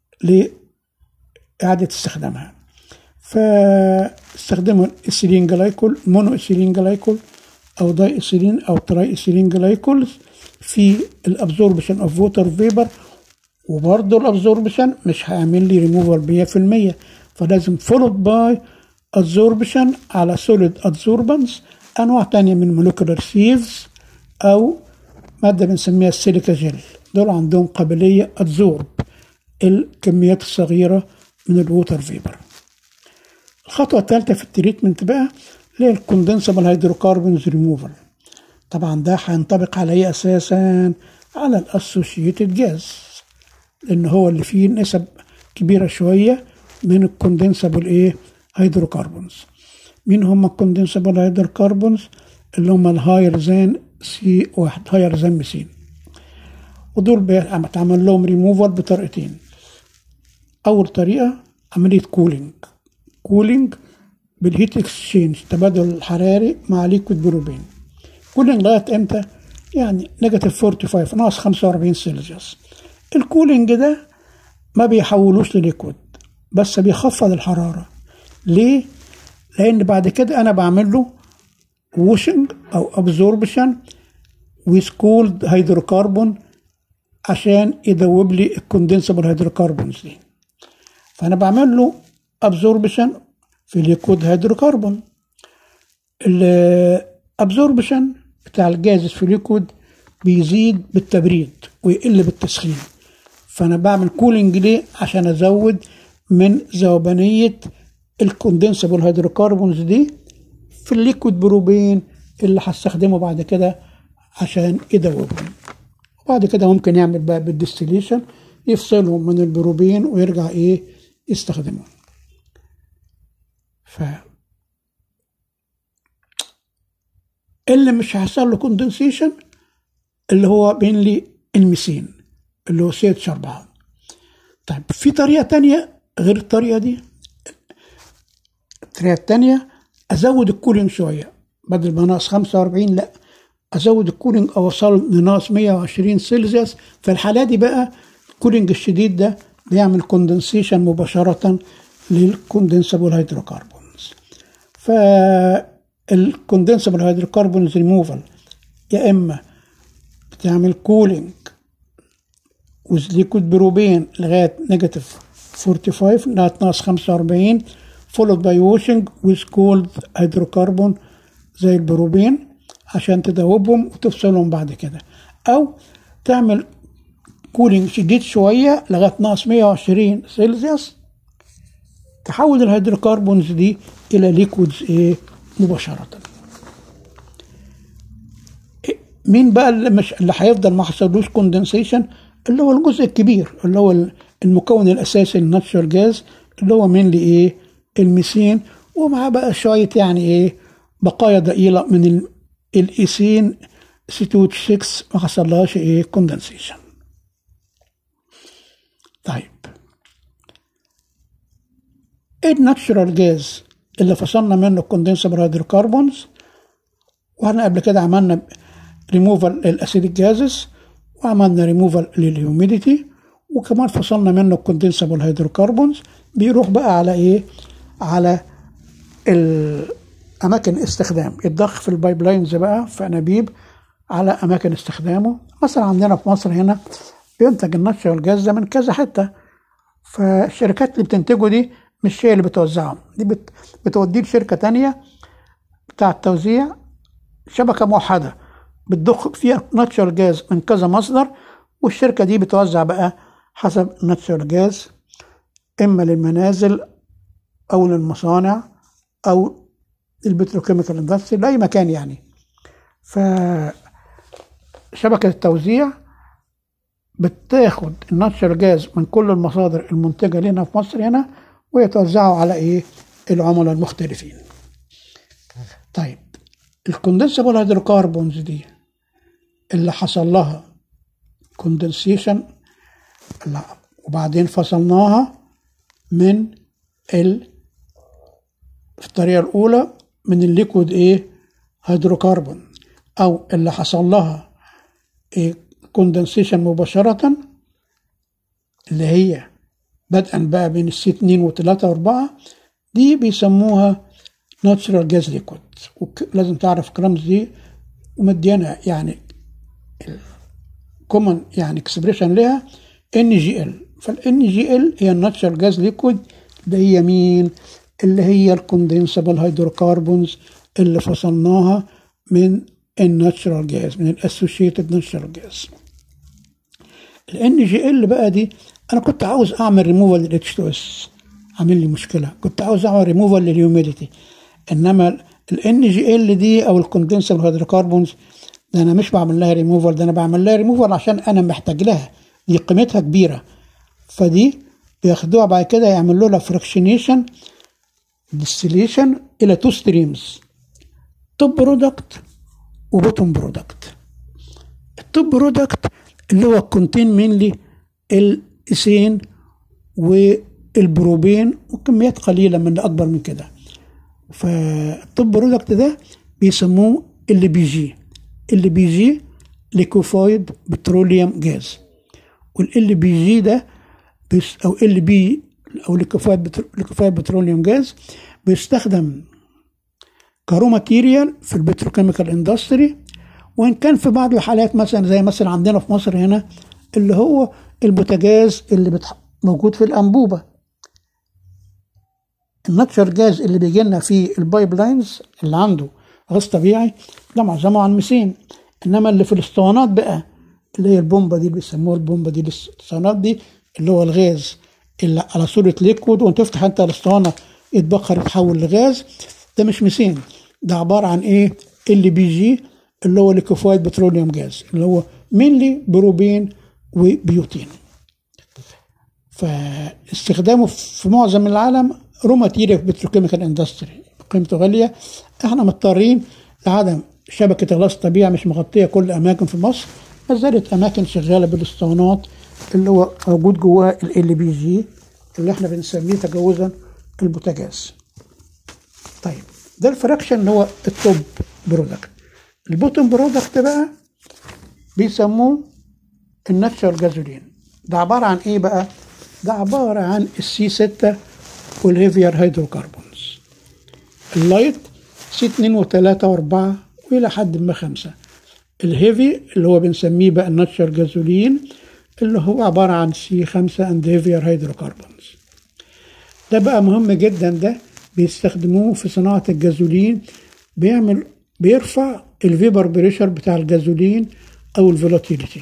لإعادة استخدامها فاستخدموا الإيثيلين جلايكول مونو إيثيلين جلايكول أو داي إيثيلين أو تراي إيثيلين جلايكولز في الابزوربشن اوف ووتر فيبر وبرضه الابزوربشن مش هيعمل لي ريموفال 100% فلازم فولود باي ادزوربشن على سوليد ادزوربنس انواع تانية من مولكولار سيفز او ماده بنسميها السيليكا جيل دول عندهم قابليه ادزورب الكميات الصغيره من الووتر فيبر الخطوه الثالثه في التريتمنت بقى اللي هي الكوندنسبل هيدروكربونز ريموفال طبعا ده هينطبق على ايه اساسا على الاسوشيتد جاز لان هو اللي فيه نسب كبيره شويه من الكوندنسبل ايه هيدروكربونز مين هم الكوندنسبل هيدروكربونز اللي هم الهاير زان سي واحد هاير زان ميثين ودول بيتعمل لهم ريموفال بطريقتين اول طريقه عمليه كولينج كولينج بالهيت اكسشينج تبادل الحراري مع ليكويد بروبين كولينج لغايه امتى؟ يعني نيجاتيف 45 ناقص 45 سيلسيوس الكولينج ده ما بيحولوش لليكويد بس بيخفض الحراره ليه؟ لان بعد كده انا بعمل له ووشنج او ابزوربشن ويز كولد هيدروكربون عشان يذوب لي الكوندنسبل هيدروكربونز دي فانا بعمل له ابزوربشن في ليكويد هيدروكربون الابزوربشن بتاع الجاز في ليكويد بيزيد بالتبريد ويقل بالتسخين فانا بعمل كولينج ليه عشان ازود من ذوبانيه الكوندنسبل هيدروكربونز دي في الليكويد بروبين اللي هستخدمه بعد كده عشان يدوبهم وبعد كده ممكن يعمل بقى بالديستليشن يفصلهم من البروبين ويرجع ايه يستخدمهم ف اللي مش هيحصل له كوندنسيشن اللي هو بين لي الميثين اللي هو سي اتش 4 طيب في طريقه تانية غير الطريقه دي الطريقه التانية ازود الكولينج شويه بدل ما ناقص 45 لا ازود الكولينج اوصل لناقص 120 سيلسيوس في الحاله دي بقى الكولينج الشديد ده بيعمل كوندنسيشن مباشره للكوندنسبل هيدروكربونز فالكوندنسبل هيدروكربونز ريموفال يا اما بتعمل كولينج وذ ليكويد بروبين لغايه نيجاتيف 45 لغايه ناقص 45 followed by washing with cold hydrocarbon زي البروبين عشان تذوبهم وتفصلهم بعد كده او تعمل كولينج شديد شويه لغايه ناقص 120 سيلسيوس تحول الهيدروكربونز دي الى ليكويدز ايه مباشره مين بقى اللي مش اللي هيفضل ما حصلوش كوندنسيشن اللي هو الجزء الكبير اللي هو المكون الاساسي للناتشورال جاز اللي هو مين لي ايه الميثين ومعاه بقى شويه يعني ايه بقايا ضئيله من الايثين سي 6 ما حصلهاش ايه كوندنسيشن طيب ايه الناتشورال جاز اللي فصلنا منه الكوندنسبل هيدروكربونز واحنا قبل كده عملنا ريموفال للاسيديك جازز وعملنا ريموفال للهيوميديتي وكمان فصلنا منه الكوندنسبل هيدروكربونز بيروح بقى على ايه على اماكن استخدام يتضخ في البايب لاينز بقى في انابيب على اماكن استخدامه مثلا عندنا في مصر هنا بينتج الناتشورال جاز ده من كذا حته فالشركات اللي بتنتجه دي مش هي اللي بتوزعهم دي بت... بتوديه لشركه تانية بتاع التوزيع شبكه موحده بتضخ فيها ناتشورال جاز من كذا مصدر والشركه دي بتوزع بقى حسب ناتشورال جاز اما للمنازل او للمصانع او البتروكيميكال اندستري لاي مكان يعني ف شبكه التوزيع بتاخد الناتشورال جاز من كل المصادر المنتجه لنا في مصر هنا ويتوزعوا على ايه العملاء المختلفين طيب الكوندنسبل هيدروكربونز دي اللي حصل لها كوندنسيشن وبعدين فصلناها من ال في الطريقة الأولى من الليكويد إيه هيدروكربون أو اللي حصل لها إيه كوندنسيشن مباشرة اللي هي بدءا بقى بين السي 2 و 3 و 4 دي بيسموها ناتشرال جاز ليكويد ولازم تعرف الرمز دي ومديانا يعني الكومن يعني اكسبريشن لها ان جي ال فالان جي ال هي الناتشرال جاز ليكويد اللي هي مين اللي هي الكوندنسبل هيدروكربونز اللي فصلناها من الناتشرال جاز من الاسوشيتد ناتشرال جاز الان جي ال بقى دي انا كنت عاوز اعمل ريموفال للاتش 2 اس عامل لي مشكله كنت عاوز اعمل ريموفال للهيوميديتي انما الان جي ال دي او الكوندنسبل هيدروكربونز ده انا مش بعمل لها ريموفال ده انا بعمل لها ريموفال عشان انا محتاج لها دي قيمتها كبيره فدي بياخدوها بعد كده يعملوا لها فراكشنيشن ديستليشن الى تو ستريمز توب برودكت وبوتوم برودكت التوب برودكت اللي هو كونتين مينلي الاسين والبروبين وكميات قليله من اكبر من كده فالتوب برودكت ده بيسموه ال بي جي ال بي جي ليكوفايد بتروليوم جاز والال بي جي ده بيس او ال بي او ليكوفايد بتروليوم جاز بيستخدم كرو ماتيريال في البتروكيميكال اندستري وان كان في بعض الحالات مثلا زي مثلا عندنا في مصر هنا اللي هو البوتاجاز اللي بتح... موجود في الانبوبه الناتشر جاز اللي بيجي لنا في البايب لاينز اللي عنده غاز طبيعي ده معظمه عن ميثين انما اللي في الاسطوانات بقى اللي هي البومبه دي بيسموها البومبه دي الاسطوانات دي اللي هو الغاز اللي على صوره ليكويد وانت تفتح انت الاسطوانه يتبخر يتحول لغاز ده مش ميثين ده عباره عن ايه ال بي جي اللي هو ليكوفايد بتروليوم جاز اللي هو مينلي بروبين وبيوتين فاستخدامه في معظم العالم رو ماتيريال في بتروكيميكال اندستري قيمته غاليه احنا مضطرين لعدم شبكه غاز طبيعي مش مغطيه كل الاماكن في مصر ما زالت اماكن شغاله بالاسطوانات اللي هو موجود جواها ال بي جي اللي احنا بنسميه تجاوزا البوتاجاز طيب ده الفراكشن اللي هو التوب برودكت البوتوم برودكت بقى بيسموه الناتشرال جازولين ده عبارة عن ايه بقى ده عبارة عن السي 6 والهيفير هيدروكربونز اللايت سي 2 و3 و4 والى حد ما خمسة الهيفي اللي هو بنسميه بقى الناتشرال جازولين اللي هو عبارة عن سي 5 اند هيفير هيدروكربونز ده بقى مهم جدا ده بيستخدموه في صناعة الجازولين بيعمل بيرفع الفيبر بريشر بتاع الجازولين او الفولاتيليتي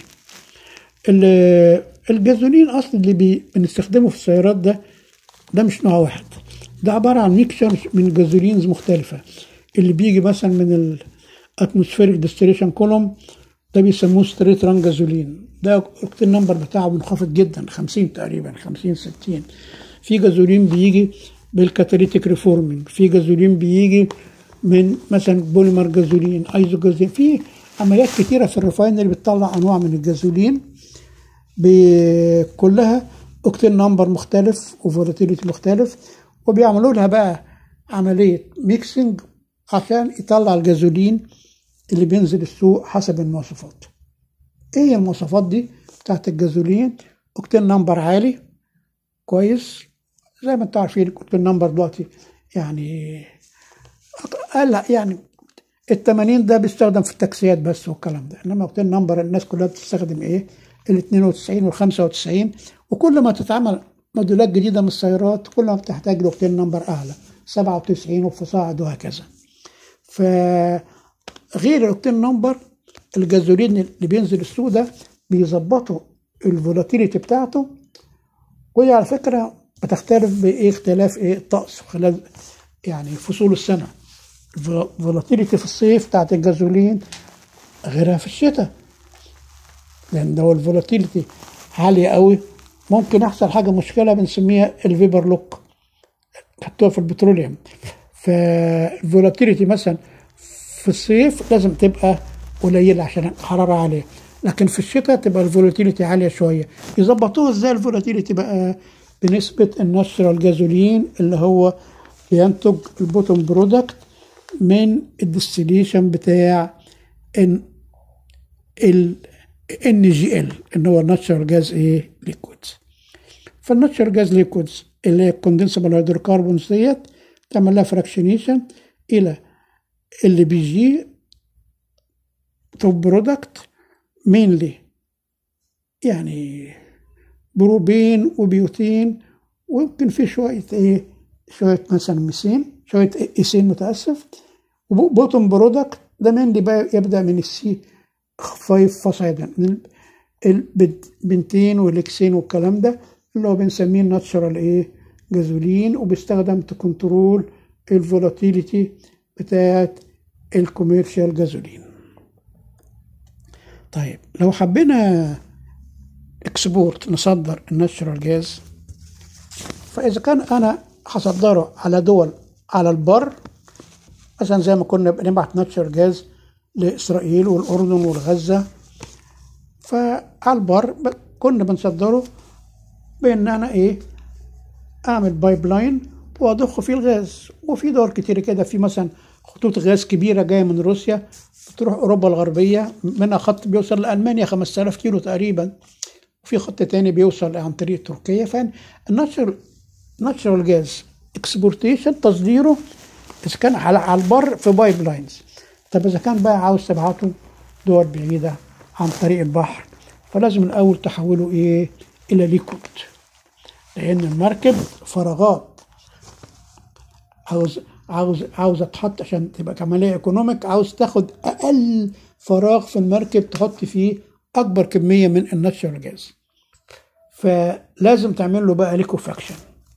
الجازولين اصلا اللي بي بنستخدمه في السيارات ده ده مش نوع واحد ده عبارة عن ميكشر من جازولينز مختلفة اللي بيجي مثلا من الاتموسفيريك ديستريشن كولوم ده بيسموه ستريت ران جازولين ده الاوكتين نمبر بتاعه منخفض جدا 50 تقريبا 50 60 في جازولين بيجي بالكاتاليتيك ريفورمينج في جازولين بيجي من مثلا بوليمر جازولين ايزو جازولين في عمليات كتيرة في الريفاينري بتطلع انواع من الجازولين كلها اوكتين نمبر مختلف وفولاتيليتي مختلف وبيعملوا لها بقى عملية ميكسنج عشان يطلع الجازولين اللي بينزل السوق حسب المواصفات ايه هي المواصفات دي بتاعت الجازولين اوكتين نمبر عالي كويس زي ما انتم عارفين اوكتين نمبر دلوقتي يعني قال يعني ال 80 ده بيستخدم في التاكسيات بس والكلام ده انما اوكتين نمبر الناس كلها بتستخدم ايه ال 92 وال 95 وكل ما تتعمل موديلات جديده من السيارات كل ما بتحتاج لاوكتين نمبر اعلى 97 وفصاعد وهكذا فغير الاوكتين نمبر الجازولين اللي بينزل السوق ده بيظبطوا الفولاتيليتي بتاعته ودي على فكره بتختلف بايه اختلاف ايه الطقس خلال يعني فصول السنه الفولاتيليتي في الصيف بتاعت الجازولين غيرها في الشتاء لان لو الفولاتيليتي عاليه قوي ممكن يحصل حاجه مشكله بنسميها الفيبر لوك حطوها في البتروليوم فالفولاتيليتي مثلا في الصيف لازم تبقى قليله عشان الحراره عاليه لكن في الشتاء تبقى الفولاتيليتي عاليه شويه يظبطوها ازاي الفولاتيليتي بقى بنسبه الناتشرال جازولين اللي هو بينتج البوتوم برودكت من الديستليشن بتاع ان ال ان جي ال اللي هو ناتشرال جاز ايه ليكويدز فالناتشرال جاز ليكويدز اللي هي الكوندنسبل هيدروكربونز ديت تعمل لها فراكشنيشن الى اللي بي جي توب برودكت مينلي يعني بروبين وبيوتين ويمكن في شوية ايه شوية مثلا ميثين شوية ايثين متأسف وبوتوم برودكت ده مينلي بقى يبدأ من السي 5 فصاعدا من البنتين والاكسين والكلام ده اللي هو بنسميه ناتشرال ايه جازولين وبيستخدم تكنترول الفولاتيليتي بتاعت الكوميرشال جازولين طيب لو حبينا اكسبورت نصدر الناتشرال جاز فاذا كان انا هصدره على دول على البر مثلا زي ما كنا بنبعت ناتشرال جاز لاسرائيل والاردن والغزه فعلى البر كنا بنصدره بان انا ايه اعمل بايب لاين واضخه فيه الغاز وفي دول كتير كده في مثلا خطوط غاز كبيره جايه من روسيا بتروح اوروبا الغربيه منها خط بيوصل لالمانيا 5000 كيلو تقريبا وفي خط تاني بيوصل عن طريق تركيا فالناتشرال ناتشرال جاز اكسبورتيشن تصديره اذا كان على على البر في بايب لاينز طب اذا كان بقى عاوز تبعته دول بعيده عن طريق البحر فلازم الاول تحوله ايه الى ليكويد لان المركب فراغات عاوز عاوز عاوز تحط عشان تبقى كماليه ايكونوميك عاوز تاخد اقل فراغ في المركب تحط فيه اكبر كميه من الناتشرال جاز فلازم تعمل له بقى ليكوفاكشن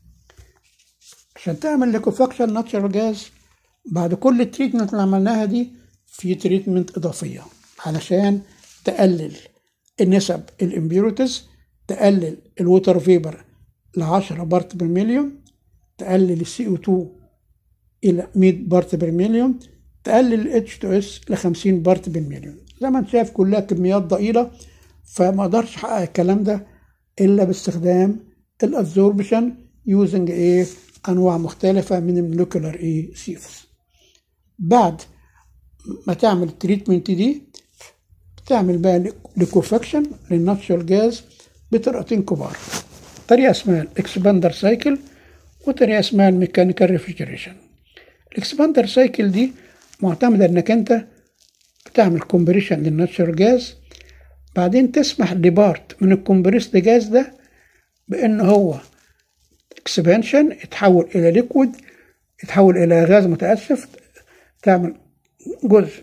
عشان تعمل ليكوفاكشن ناتشرال جاز بعد كل التريتمنت اللي عملناها دي في تريتمنت اضافيه علشان تقلل النسب الامبيورتيز تقلل الووتر فيبر ل 10 بارت بالمليون تقلل السي او 2 الى 100 بارت بالمليون تقلل الاتش 2 اس ل 50 بارت بالمليون زي ما انت شايف كلها كميات ضئيله فما اقدرش احقق الكلام ده الا باستخدام الابزوربشن يوزنج ايه انواع مختلفه من المولكيولار ايه سيفز بعد ما تعمل التريتمنت دي بتعمل بقى ليكوفاكشن للناتشرال جاز بطريقتين كبار طريقه اسمها الاكسباندر سايكل وطريقه اسمها الميكانيكال ريفريجريشن الاكسباندر سايكل دي معتمده انك انت بتعمل كومبريشن للناتشرال جاز بعدين تسمح لبارت من الكومبريسد جاز ده بان هو اكسبانشن يتحول الى ليكويد يتحول الى غاز متاسف تعمل جزء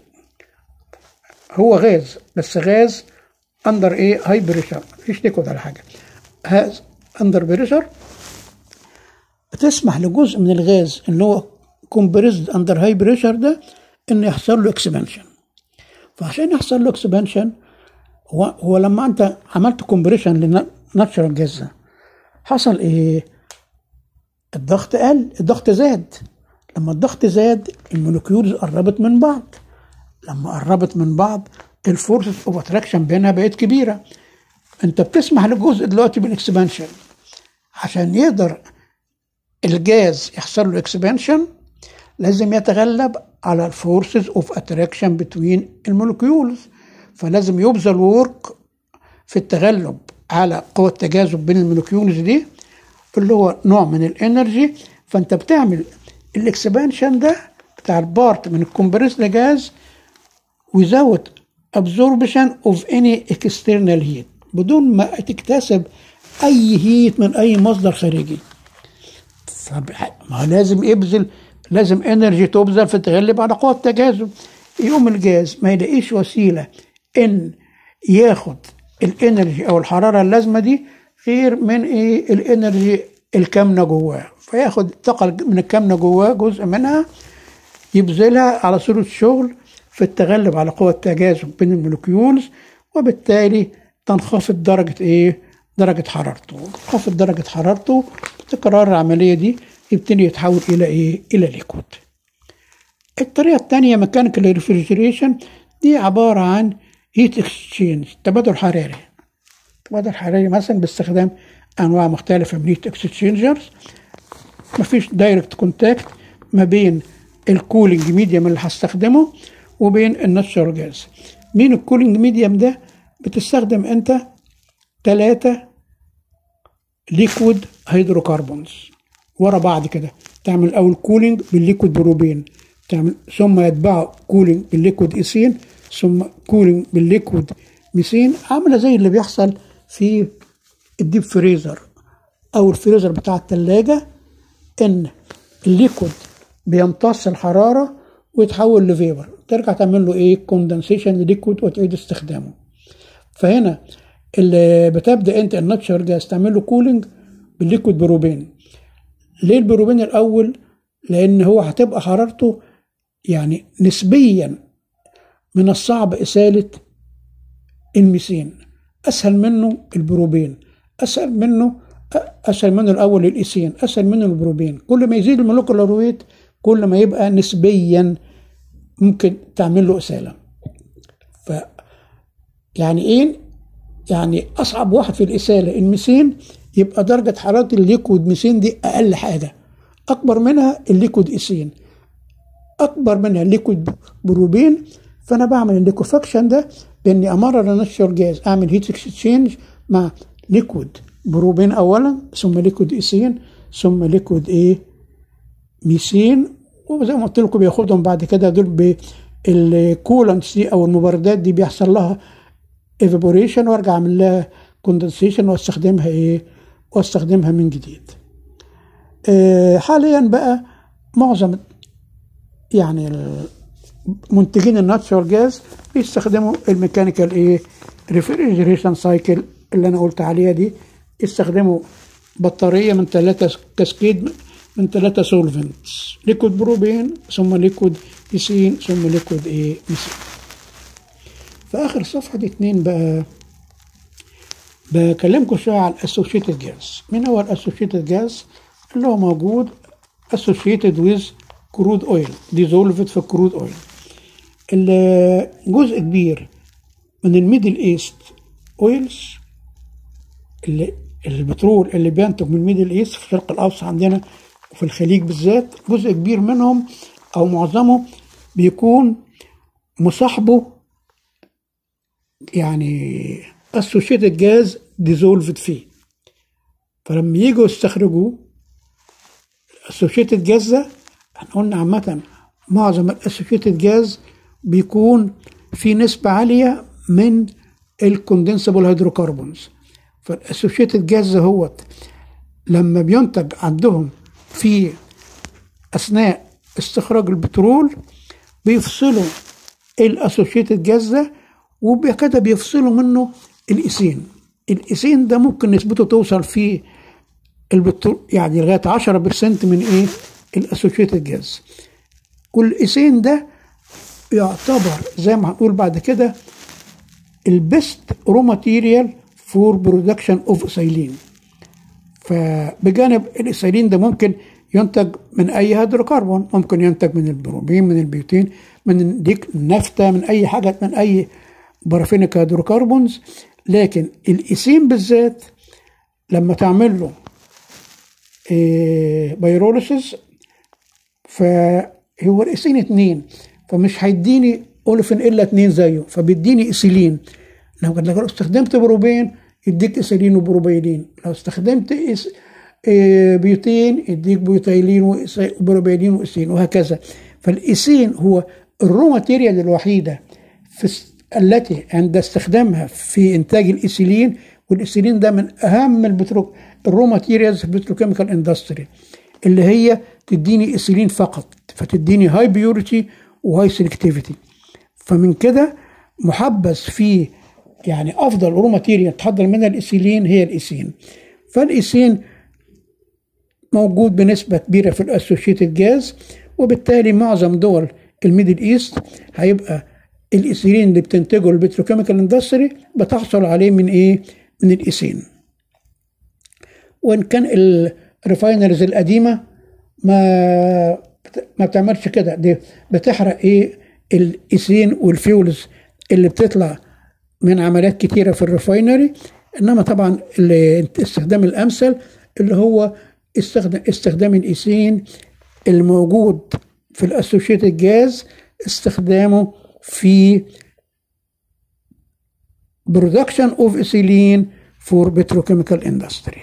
هو غاز بس غاز اندر ايه هاي بريشر مفيش ليكويد ولا حاجه هاز اندر بريشر بتسمح لجزء من الغاز اللي هو كومبريسد اندر هاي بريشر ده ان يحصل له اكسبانشن فعشان يحصل له اكسبانشن هو, هو لما انت عملت كومبريشن للناتشرال جاز حصل ايه الضغط قل الضغط زاد لما الضغط زاد المولكيولز قربت من بعض لما قربت من بعض الفورسز اوف اتراكشن بينها بقت كبيره انت بتسمح لجزء دلوقتي بالاكسبانشن عشان يقدر الجاز يحصل له اكسبانشن لازم يتغلب على الفورسز اوف اتراكشن بتوين المولكيولز فلازم يبذل ورك في التغلب على قوة التجاذب بين المولكيولز دي اللي هو نوع من الانرجي فانت بتعمل الاكسبانشن ده بتاع البارت من الكمبريس جاز without absorption of any external heat بدون ما تكتسب اي هيت من اي مصدر خارجي ما لازم يبذل لازم انرجي تبذل في تغلب على قوة التجاذب يقوم الجاز ما يلاقيش وسيلة ان ياخد الانرجي او الحرارة اللازمة دي غير من ايه الانرجي الكامنة جواه فياخد الطاقة من الكامنة جواه جزء منها يبذلها على صورة شغل في التغلب على قوة التجاذب بين المولكيولز وبالتالي تنخفض درجة ايه درجة حرارته تنخفض درجة حرارته تكرار العملية دي يبتدي يتحول إلى إيه؟ إلى ليكويد. الطريقة الثانية ميكانيكال ريفريجريشن دي عبارة عن هيت اكسشينج تبادل حراري تبادل حراري مثلا باستخدام انواع مختلفة من هيت اكسشينجرز مفيش دايركت كونتاكت ما بين الكولينج ميديوم اللي هستخدمه وبين الناتشورال جاز مين الكولينج ميديوم ده بتستخدم انت ثلاثة ليكويد هيدروكربونز ورا بعض كده تعمل اول كولينج بالليكويد بروبين تعمل ثم يتبعه كولينج بالليكويد ايثين ثم كولينج بالليكويد ميثين عامله زي اللي بيحصل في الديب فريزر او الفريزر بتاع الثلاجه ان الليكويد بيمتص الحراره ويتحول لفيبر ترجع تعمل له ايه كوندنسيشن لليكويد وتعيد استخدامه فهنا اللي بتبدا انت الناتشر جاز تعمل له كولينج بالليكويد بروبين ليه البروبين الاول لان هو هتبقى حرارته يعني نسبيا من الصعب اساله الميثين اسهل منه البروبين اسهل منه اسهل منه الاول الايثين اسهل منه البروبين كل ما يزيد المولكيولار ويت كل ما يبقى نسبيا ممكن تعمل له اساله ف يعني ايه يعني اصعب واحد في الاساله الميثين يبقى درجه حراره الليكويد ميثين دي اقل حاجه اكبر منها الليكويد ايثين اكبر منها الليكويد بروبين فانا بعمل الليكوفاكشن ده باني امرر الناتشورال جاز اعمل هيت اكسشينج مع ليكويد بروبين اولا ثم ليكويد ايثين ثم ليكويد ايه ميثين وزي ما قلت لكم بياخدهم بعد كده دول بالكولانتس دي او المبردات دي بيحصل لها ايفابوريشن وارجع اعمل لها كوندنسيشن واستخدمها ايه واستخدمها من جديد آه حاليا بقى معظم يعني منتجين الناتشورال جاز بيستخدموا الميكانيكال ايه ريفريجريشن سايكل اللي انا قلت عليها دي يستخدموا بطاريه من ثلاثه كاسكيد من ثلاثه سولفنتس ليكويد بروبين ثم ليكويد ايثين ثم ليكويد ايه ميثين في اخر صفحه دي اتنين بقى بكلمكم شويه على الاسوشيتد جاز مين هو الاسوشيتد جاز اللي هو موجود associated with كرود اويل ديزولفد في كرود اويل جزء كبير من الميدل ايست اويلز اللي البترول اللي بينتج من الميدل ايست في الشرق الاوسط عندنا وفي الخليج بالذات جزء كبير منهم او معظمه بيكون مصاحبه يعني اسوشيتد جاز ديزولفد فيه فلما يجوا يستخرجوه الاسوشيتد جاز ده احنا قلنا عامة معظم الاسوشيتد جاز بيكون في نسبة عالية من الكوندنسبل هيدروكربونز فالاسوشيتد جاز هو لما بينتج عندهم في اثناء استخراج البترول بيفصلوا الاسوشيتد جاز ده وبكده بيفصلوا منه الايثين الايثين ده ممكن نسبته توصل في البترول يعني لغايه 10% من ايه الاسوشيتد جاز والايثين ده يعتبر زي ما هنقول بعد كده البيست رو ماتيريال فور برودكشن اوف اسيلين فبجانب الاسيلين ده ممكن ينتج من اي هيدروكربون ممكن ينتج من البروبين من البيوتين من ديك النفطه من اي حاجه من اي بارافينيك هيدروكربونز لكن الايثين بالذات لما تعمل له إيه بيروليسيس فهو الايثين اتنين فمش هيديني اوليفين الا اتنين زيه فبيديني ايثيلين لو لو استخدمت بروبين يديك ايثيلين وبروبيلين لو استخدمت إس إيه بيوتين يديك بيوتيلين وبروبيلين وايثين وهكذا فالايثين هو الرو ماتيريال الوحيده في التي عند استخدامها في انتاج الايثيلين والايثيلين ده من اهم البترو الرو ماتيريالز في البتروكيميكال اندستري اللي هي تديني ايثيلين فقط فتديني هاي بيوريتي وهاي سيلكتيفيتي فمن كده محبذ في يعني افضل رو ماتيريال تحضر منها الايثيلين هي الايثين فالايثين موجود بنسبة كبيرة في الاسوشيتد جاز وبالتالي معظم دول الميدل ايست هيبقى الايثيلين اللي بتنتجه البتروكيميكال اندستري بتحصل عليه من ايه؟ من الايثين. وان كان الريفاينرز القديمه ما بت- ما بتعملش كده دي بتحرق ايه الايثين والفيولز اللي بتطلع من عمليات كتيره في الريفاينري انما طبعا الاستخدام الامثل اللي هو استخدام استخدام الايثين الموجود في الاسوشيتد جاز استخدامه في production of ethylene for petrochemical industry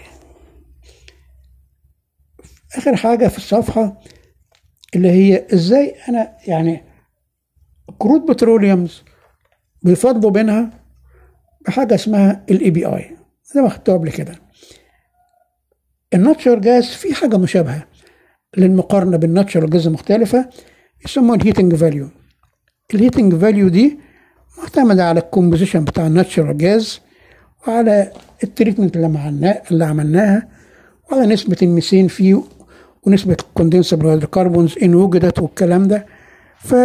اخر حاجه في الصفحه اللي هي ازاي انا يعني كروت بتروليومز بيفضلوا بينها بحاجه اسمها الاي بي اي زي ما خدته قبل كده الناتشورال جاز في حاجه مشابهه للمقارنه بالناتشورال جاز مختلفه يسموها الهيتنج فاليو الهيتنج فاليو دي معتمده على الكومبوزيشن بتاع الناتشورال جاز وعلى التريتمنت اللي عملناه اللي عملناها وعلى نسبه الميثين فيه ونسبه الكوندنسبل هيدروكربونز ان وجدت والكلام ده ف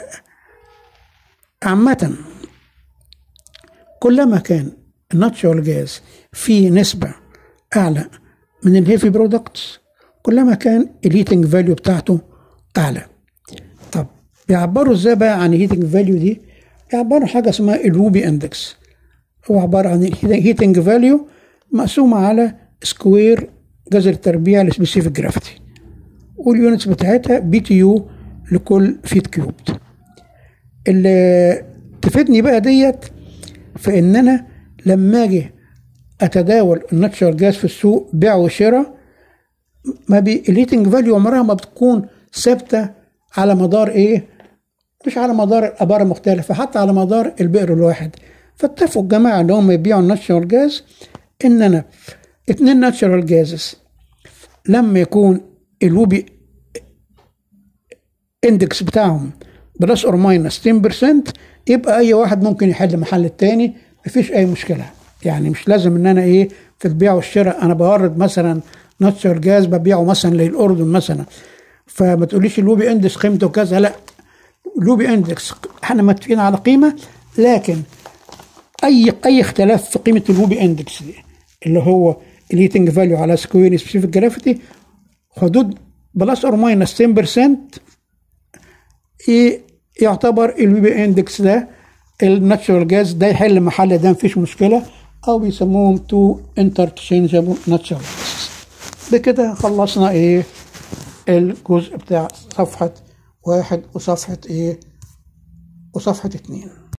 عامة كلما كان الناتشورال جاز فيه نسبة أعلى من الهيفي برودكتس كلما كان الهيتنج فاليو بتاعته أعلى طب بيعبروا ازاي بقى عن الهيتنج فاليو دي بيعبروا حاجة اسمها الروبي اندكس هو عبارة عن الهيتنج فاليو مقسومة على سكوير جذر التربيع لسبيسيفيك جرافيتي واليونتس بتاعتها بي تي يو لكل فيت كيوبد اللي تفيدني بقى ديت في ان انا لما اجي اتداول الناتشورال جاز في السوق بيع وشراء ما بي الهيتنج فاليو عمرها ما بتكون ثابته على مدار ايه مش على مدار الابار المختلفه حتى على مدار البئر الواحد فاتفقوا الجماعه ان هم يبيعوا الناتشورال جاز ان انا اتنين ناتشورال جازز لما يكون الوبي اندكس بتاعهم بلس اور ماينس 10% يبقى اي واحد ممكن يحل محل التاني مفيش اي مشكله يعني مش لازم ان انا ايه في البيع والشراء انا بورد مثلا ناتشورال جاز ببيعه مثلا للاردن مثلا فما تقوليش اللوبي اندكس قيمته كذا لا اللوبي اندكس احنا متفقين على قيمه لكن اي اي اختلاف في قيمه اللوبي اندكس دي اللي هو الهيتنج فاليو على سكوير سبيسيفيك جرافيتي حدود بلس اور ماينس 10% ايه يعتبر البي اندكس ده الناتشورال جاز ده يحل محل ده مفيش مشكله او بيسموهم تو انترتشينجبل ناتشورال جاز بكده خلصنا ايه الجزء بتاع صفحه واحد وصفحه ايه وصفحه اتنين